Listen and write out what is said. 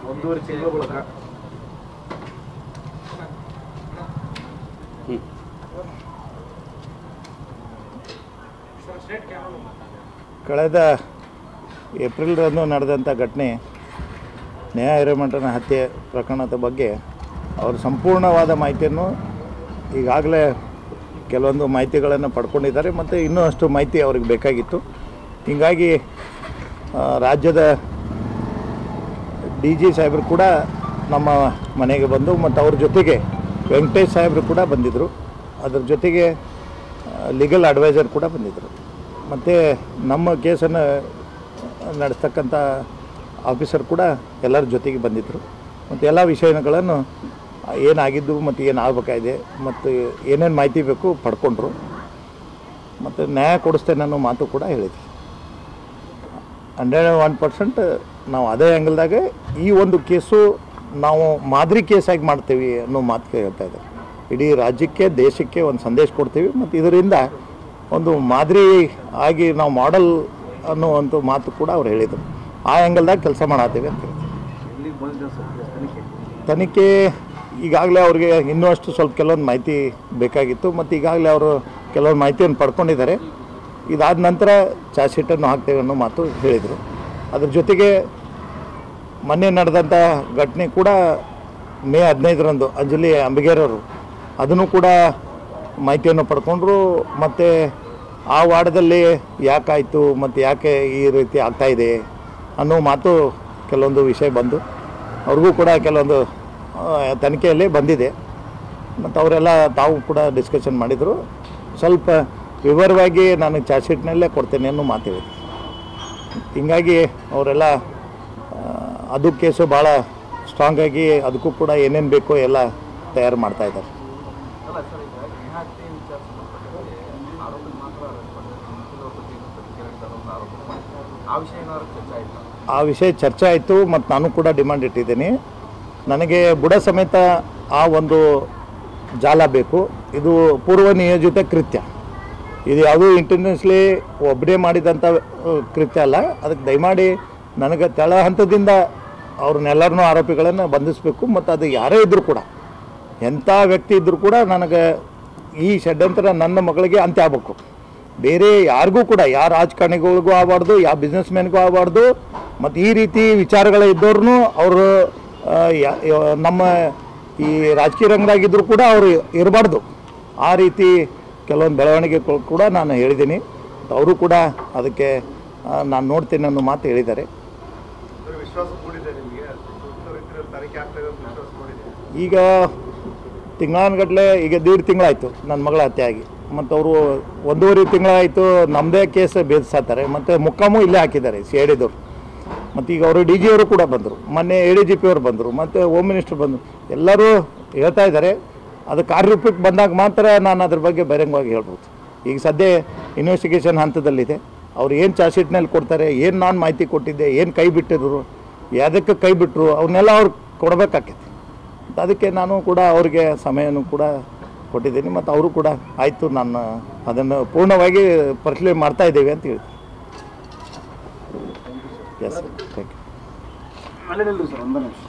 ಒಂದೂವರೆ ತಿಂಗಳ ಬಳಿಕ ಕಳೆದ ಏಪ್ರಿಲ್ರಂದು ನಡೆದಂಥ ಘಟನೆ ನೇಹ ಹಿರೇಮಠನ ಹತ್ಯೆ ಪ್ರಕರಣದ ಬಗ್ಗೆ ಅವರು ಸಂಪೂರ್ಣವಾದ ಮಾಹಿತಿಯನ್ನು ಈಗಾಗಲೇ ಕೆಲವೊಂದು ಮಾಹಿತಿಗಳನ್ನು ಪಡ್ಕೊಂಡಿದ್ದಾರೆ ಮತ್ತು ಇನ್ನೂ ಅಷ್ಟು ಮಾಹಿತಿ ಅವ್ರಿಗೆ ಬೇಕಾಗಿತ್ತು ಹೀಗಾಗಿ ಆ, ರಾಜ್ಯದ ಡಿ ಜಿ ಸಾಹೇಬರು ಕೂಡ ನಮ್ಮ ಮನೆಗೆ ಬಂದು ಮತ್ತು ಅವ್ರ ಜೊತೆಗೆ ವೆಂಕಟೇಶ್ ಸಾಹೇಬರು ಕೂಡ ಬಂದಿದ್ದರು ಅದ್ರ ಜೊತೆಗೆ ಲೀಗಲ್ ಅಡ್ವೈಸರ್ ಕೂಡ ಬಂದಿದ್ದರು ಮತ್ತು ನಮ್ಮ ಕೇಸನ್ನು ನಡೆಸ್ತಕ್ಕಂಥ ಆಫೀಸರ್ ಕೂಡ ಎಲ್ಲರ ಜೊತೆಗೆ ಬಂದಿದ್ದರು ಮತ್ತು ಎಲ್ಲ ವಿಷಯಗಳನ್ನು ಏನಾಗಿದ್ದು ಮತ್ತು ಏನು ಆಗಬೇಕಾಗಿದೆ ಮತ್ತು ಏನೇನು ಮಾಹಿತಿ ಬೇಕು ಪಡ್ಕೊಂಡ್ರು ಮತ್ತು ನ್ಯಾಯ ಕೊಡಿಸ್ತೇನೆ ಅನ್ನೋ ಮಾತು ಕೂಡ ಹೇಳಿದ್ರು ಹಂಡ್ರೆಡ್ ಒನ್ ಪರ್ಸೆಂಟ್ ನಾವು ಅದೇ ಆ್ಯಂಗಲ್ದಾಗ ಈ ಒಂದು ಕೇಸು ನಾವು ಮಾದರಿ ಕೇಸಾಗಿ ಮಾಡ್ತೀವಿ ಅನ್ನೋ ಮಾತು ಹೇಳ್ತಾ ಇದ್ದಾರೆ ಇಡೀ ರಾಜ್ಯಕ್ಕೆ ದೇಶಕ್ಕೆ ಒಂದು ಸಂದೇಶ ಕೊಡ್ತೀವಿ ಮತ್ತು ಇದರಿಂದ ಒಂದು ಮಾದರಿ ಆಗಿ ನಾವು ಮಾಡಲ್ ಅನ್ನುವಂಥ ಮಾತು ಕೂಡ ಅವ್ರು ಹೇಳಿದರು ಆ ಆ್ಯಂಗಲ್ದಾಗ ಕೆಲಸ ಮಾಡತ್ತೀವಿ ಅಂತ ಹೇಳ್ತೀವಿ ಎಲ್ಲಿಗೆ ಬಂದಿದೆ ಸರ್ ಕೇಸ್ ತನಿಖೆ ತನಿಖೆ ಈಗಾಗಲೇ ಅವ್ರಿಗೆ ಇನ್ನೂ ಅಷ್ಟು ಸ್ವಲ್ಪ ಕೆಲವೊಂದು ಮಾಹಿತಿ ಬೇಕಾಗಿತ್ತು ಮತ್ತು ಈಗಾಗಲೇ ಅವರು ಕೆಲವೊಂದು ಮಾಹಿತಿಯನ್ನು ಪಡ್ಕೊಂಡಿದ್ದಾರೆ ಇದಾದ ನಂತರ ಚಾರ್ಜ್ ಶೀಟನ್ನು ಹಾಕ್ತೇವೆ ಅನ್ನೋ ಮಾತು ಹೇಳಿದರು ಅದ್ರ ಜೊತೆಗೆ ಮೊನ್ನೆ ನಡೆದಂಥ ಘಟನೆ ಕೂಡ ಮೇ ಹದಿನೈದರಂದು ಅಂಜಲಿ ಅಂಬಿಗೇರವರು ಅದನ್ನು ಕೂಡ ಮಾಹಿತಿಯನ್ನು ಪಡ್ಕೊಂಡ್ರು ಮತ್ತು ಆ ವಾರ್ಡದಲ್ಲಿ ಯಾಕಾಯಿತು ಮತ್ತು ಯಾಕೆ ಈ ರೀತಿ ಆಗ್ತಾಯಿದೆ ಅನ್ನೋ ಮಾತು ಕೆಲವೊಂದು ವಿಷಯ ಬಂದು ಅವ್ರಿಗೂ ಕೂಡ ಕೆಲವೊಂದು ಆ, ತನಿಖೆಯಲ್ಲಿ ಬಂದಿದೆ ಮತ್ತು ಅವರೆಲ್ಲ ತಾವು ಕೂಡ ಡಿಸ್ಕಷನ್ ಮಾಡಿದರು ಸ್ವಲ್ಪ ವಿವರವಾಗಿ ನಾನು ಚಾರ್ಜ್ ಶೀಟ್ನಲ್ಲೇ ಕೊಡ್ತೇನೆ ಅನ್ನೋ ಮಾತು ಹೇಳಿದ್ರು ಹೀಗಾಗಿ ಅವರೆಲ್ಲ ಆ, ಅದು ಕೇಸು ಭಾಳ ಸ್ಟ್ರಾಂಗ್ ಆಗಿ ಅದಕ್ಕೂ ಕೂಡ ಏನೇನು ಬೇಕೋ ಎಲ್ಲ ತಯಾರು ಮಾಡ್ತಾ ಇದ್ದಾರೆ ಅಲ್ಲ ಸರ್ ಈಗ ನೇಹಾತಿ ವಿಚಾರ ಸಂಬಂಧಪಟ್ಟಂತೆ ಆರೋಪಿ ಮಾತ್ರ ಅರೆಸ್ಟ್ ಮಾಡಿದ್ದಾರೆ ಮುಖ್ಯಲವ್ರ ಬಗ್ಗೆ ಇನ್ನೂ ತನಿಖೆ ನಡೀತಾ ಅನ್ನೋ ಒಂದು ಆರೋಪ ಮಾಡಿದ್ದಾರೆ ಆ ವಿಷಯ ಏನಾದ್ರು ಚರ್ಚೆ ಆಯ್ತಾ ಆ ವಿಷಯ ಚರ್ಚೆ ಆಯಿತು ಮತ್ತು ನಾನು ಕೂಡ ಡಿಮಾಂಡ್ ಇಟ್ಟಿದ್ದೀನಿ ನನಗೆ ಬುಡ ಸಮೇತ ಆ ಒಂದು ಜಾಲ ಬೇಕು ಇದು ಪೂರ್ವ ನಿಯೋಜಿತ ಕೃತ್ಯ ಇದು ಯಾವುದೂ ಇಂಟೆನ್ಷನ್ಸ್ಲಿ ಒಬ್ಬರೇ ಮಾಡಿದಂಥ ಆ, ಕೃತ್ಯ ಅಲ್ಲ ಅದಕ್ಕೆ ದಯಮಾಡಿ ನನಗೆ ತಳ ಹಂತದಿಂದ ಅವ್ರನ್ನೆಲ್ಲರನ್ನೂ ಆರೋಪಿಗಳನ್ನು ಬಂಧಿಸಬೇಕು ಮತ್ತು ಅದು ಯಾರೇ ಇದ್ದರೂ ಕೂಡ ಎಂಥ ವ್ಯಕ್ತಿ ಇದ್ದರೂ ಕೂಡ ನನಗೆ ಈ ಷಡ್ಯಂತ್ರ ನನ್ನ ಮಗಳಿಗೆ ಅಂತ್ಯ ಆಗಬೇಕು ಬೇರೆ ಯಾರಿಗೂ ಕೂಡ ಯಾವ ರಾಜಕಾರಣಿಗಳಿಗೂ ಆಗಬಾರ್ದು ಯಾವ ಬಿಸ್ನೆಸ್ ಮ್ಯಾನ್ಗೂ ಆಗಬಾರ್ದು ಮತ್ತು ಈ ರೀತಿ ವಿಚಾರಗಳು ಇದ್ದವ್ರು ಅವರು ಆ, ಯಾ- ಯಾ- ನಮ್ಮ ಈ ರಾಜಕೀಯ ರಂಗದಾಗಿದ್ದರೂ ಕೂಡ ಅವರು ಇರಬಾರ್ದು ಆ ರೀತಿ ಕೆಲವೊಂದು ಬೆಳವಣಿಗೆಗಳು ಕೂಡ ನಾನು ಹೇಳಿದ್ದೀನಿ ಅವರು ಕೂಡ ಅದಕ್ಕೆ ನಾನು ನೋಡ್ತೀನಿ ಅನ್ನೋ ಮಾತು ಹೇಳಿದ್ದಾರೆ ವಿಶ್ವಾಸ ಮೂಡಿದೆ ನಿಮಗೆ ತನಿಖೆ ಆಗ್ತಾ ಇದೆ ವಿಶ್ವಾಸ ಮೂಡಿದೆ ಈಗ ತಿಂಗಳಾನುಗಟ್ಲೆ ಈಗ ದೀಡ್ ತಿಂಗಳಾಯಿತು ನನ್ನ ಮಗಳ ಹತ್ಯೆ ಆಗಿ ಮತ್ತು ಅವರು ಒಂದೂವರೆ ತಿಂಗಳಾಯಿತು ನಮ್ಮದೇ ಕೇಸ್ ಬೇಧಿಸ್ತಾರೆ ಮತ್ತು ಮುಕ್ಕಾಮು ಇಲ್ಲೇ ಹಾಕಿದ್ದಾರೆ ಸಿ ಐ ಡಿದವ್ರು ಮತ್ತು ಈಗ ಅವರು ಡಿ ಜಿ ಅವರು ಕೂಡ ಬಂದರು ಮೊನ್ನೆ ಎ ಡಿ ಜಿ ಪಿ ಅವರು ಬಂದರು ಮತ್ತು ಹೋಮ್ ಮಿನಿಸ್ಟರ್ ಬಂದರು ಎಲ್ಲರೂ ಹೇಳ್ತಾ ಇದ್ದಾರೆ ಅದು ಕಾರ್ಯರೂಪಕ್ಕೆ ಬಂದಾಗ ಮಾತ್ರ ನಾನು ಅದ್ರ ಬಗ್ಗೆ ಬಹಿರಂಗವಾಗಿ ಹೇಳ್ಬೋದು ಈಗ ಸದ್ಯ ಇನ್ವೆಸ್ಟಿಗೇಷನ್ ಹಂತದಲ್ಲಿದೆ ಅವ್ರು ಏನು ಚಾರ್ಜ್ ಶೀಟ್ನಲ್ಲಿ ಕೊಡ್ತಾರೆ ಏನು ನಾನು ಮಾಹಿತಿ ಕೊಟ್ಟಿದ್ದೆ ಏನು ಕೈ ಬಿಟ್ಟಿದ್ರು ಯಾವುದಕ್ಕೆ ಕೈ ಬಿಟ್ಟರು ಅವನ್ನೆಲ್ಲ ಅವ್ರು ಕೊಡಬೇಕಾಕೈತಿ ಮತ್ತು ಅದಕ್ಕೆ ನಾನು ಕೂಡ ಅವ್ರಿಗೆ ಸಮಯನೂ ಕೂಡ ಕೊಟ್ಟಿದ್ದೀನಿ ಮತ್ತು ಅವರು ಕೂಡ ಆಯಿತು ನಾನು ಅದನ್ನು ಪೂರ್ಣವಾಗಿ ಪರಿಶೀಲನೆ ಮಾಡ್ತಾ ಇದ್ದೇವೆ ಅಂತ ಹೇಳ್ತೀನಿ ಎಸ್ ಥ್ಯಾಂಕ್ ಯು ಅಲ್ಲೇ ನಿಲ್ರಿ ಸರ್ ಒಂದೇ ನಿಮಿಷ